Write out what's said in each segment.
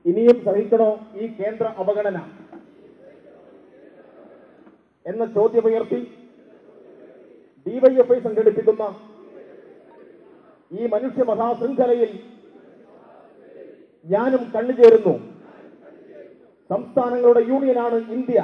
ഇനിയും സഹിക്കണോ ഈ കേന്ദ്ര അവഗണന എന്ന ചോദ്യമുയർത്തി ഡിവൈഎഫ്ഐ സംഘടിപ്പിക്കുന്ന ഈ മനുഷ്യ മഹാശൃംഖലയിൽ ഞാനും കണ്ണുചേരുന്നു സംസ്ഥാനങ്ങളുടെ യൂണിയനാണ് ഇന്ത്യ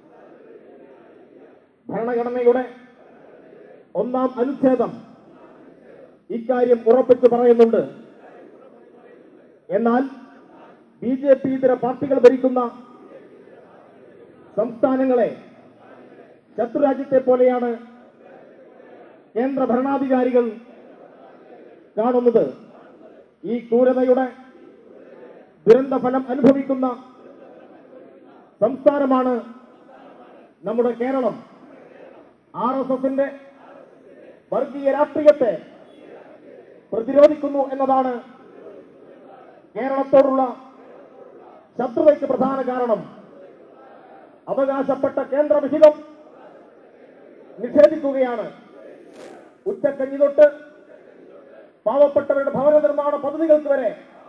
ഭരണഘടനയുടെ ഒന്നാം അനുച്ഛേദം ഇക്കാര്യം ഉറപ്പിച്ചു പറയുന്നുണ്ട് എന്നാൽ ബി ജെ പി ഇതര പാർട്ടികൾ ഭരിക്കുന്ന സംസ്ഥാനങ്ങളെ ശത്രുരാജ്യത്തെ പോലെയാണ് കേന്ദ്ര ഭരണാധികാരികൾ കാണുന്നത് ഈ ക്രൂരതയുടെ ദുരന്ത ഫലം അനുഭവിക്കുന്ന സംസ്ഥാനമാണ് നമ്മുടെ കേരളം ആർ എസ് എസിന്റെ വർഗീയ രാഷ്ട്രീയത്തെ പ്രതിരോധിക്കുന്നു എന്നതാണ് കേരളത്തോടുള്ള ശത്രുതയ്ക്ക് പ്രധാന കാരണം അവകാശപ്പെട്ട കേന്ദ്ര വിഹിതം നിഷേധിക്കുകയാണ് ഉച്ചക്കഞ്ഞി തൊട്ട് പാവപ്പെട്ടവരുടെ ഭവന നിർമ്മാണ പദ്ധതികൾക്ക് വരെ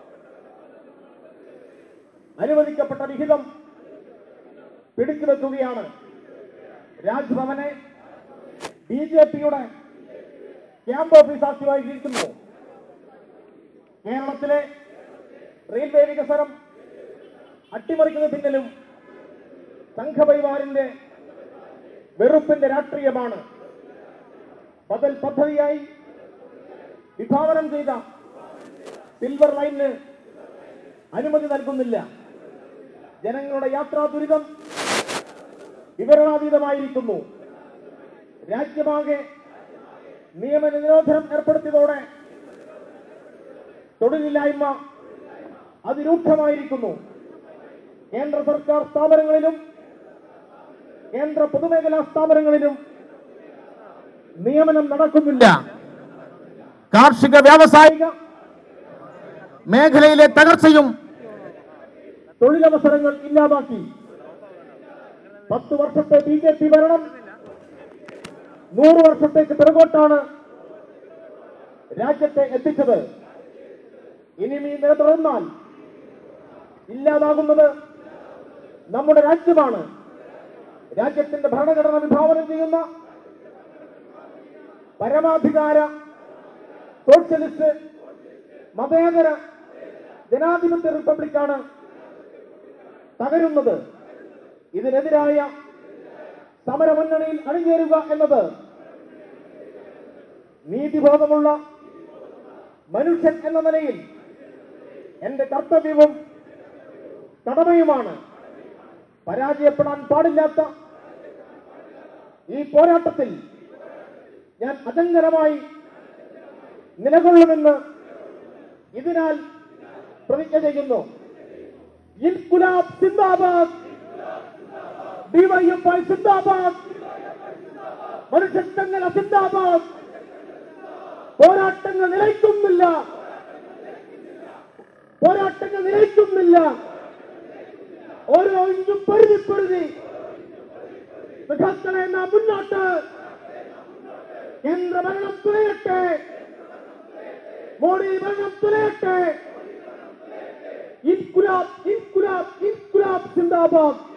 അനുവദിക്കപ്പെട്ട വിഹിതം പിടിച്ചു വെക്കുകയാണ് രാജ്ഭവനെ ബി ജെ പിയുടെ ക്യാമ്പ് ഓഫീസാക്കി വഹിക്കുന്നു കേരളത്തിലെ റെയിൽവേ വികസനം അട്ടിമറിക്കുന്ന പിന്നിലും സംഘപരിവാറിന്റെ വെറുപ്പിന്റെ രാഷ്ട്രീയമാണ് ബദൽ പദ്ധതിയായി വിഭാവനം ചെയ്ത സിൽവർ ലൈനിന് അനുമതി നൽകുന്നില്ല ജനങ്ങളുടെ യാത്രാ ദുരിതം വിവരണാതീതമായിരിക്കുന്നു രാജ്യമാകെ നിയമ നിരോധനം ഏർപ്പെടുത്തിയതോടെ തൊഴിലില്ലായ്മ അതിരൂക്ഷമായിരിക്കുന്നു കേന്ദ്ര സർക്കാർ സ്ഥാപനങ്ങളിലും കേന്ദ്ര പൊതുമേഖലാ സ്ഥാപനങ്ങളിലും നിയമനം നടക്കുന്നില്ല കാർഷിക വ്യാവസായിക മേഖലയിലെ തകർച്ചയും തൊഴിലവസരങ്ങൾ ഇല്ലാതാക്കി പത്ത് വർഷത്തെ ബി ജെ പി ഭരണം നൂറ് വർഷത്തേക്ക് പിറകോട്ടാണ് രാജ്യത്തെ എത്തിച്ചത് ഇനിയും ഈ നില തുടർന്നാൽ ഇല്ലാതാകുന്നത് നമ്മുടെ രാജ്യമാണ് രാജ്യത്തിന്റെ ഭരണഘടന വിഭാവനം ചെയ്യുന്ന പരമാധികാര സോഷ്യലിസ്റ്റ് മതേതര ജനാധിപത്യ റിപ്പബ്ലിക്കാണ് തകരുന്നത് ഇതിനെതിരായ സമരമുന്നണിയിൽ അണിചേരുക എന്നത് നീതിബോധമുള്ള മനുഷ്യൻ എന്ന നിലയിൽ എന്റെ കർത്തവ്യവും കടമയുമാണ് പരാജയപ്പെടാൻ പാടില്ലാത്ത ഈ പോരാട്ടത്തിൽ ഞാൻ അജങ്കരമായി നിലകൊള്ളുമെന്ന് ഇതിനാൽ പ്രതിജ്ഞ ചെയ്യുന്നു ഇൻകുലാബ് സിന്ദാബാദ് ഡിവൈഎഫ്ഐ സിന്ദാബാദ് മനുഷ്യച്ചങ്ങല സിന്ദാബാദ് പോരാട്ടങ്ങൾ നിലയ്ക്കുന്നില്ല പോരാട്ടങ്ങൾ നിലയ്ക്കുന്നില്ല ഓരോ ഇഞ്ചും പൊരുതി പൊരുതി സഖാക്കളെ നാം മുന്നോട്ട് കേന്ദ്ര ഭരണം തുലയട്ടെ മോഡി ഭരണം തുലയട്ടെ ഇൻകുലാബ് ഇൻകുലാബ് ഇൻകുലാബ് സിന്ദാബാദ്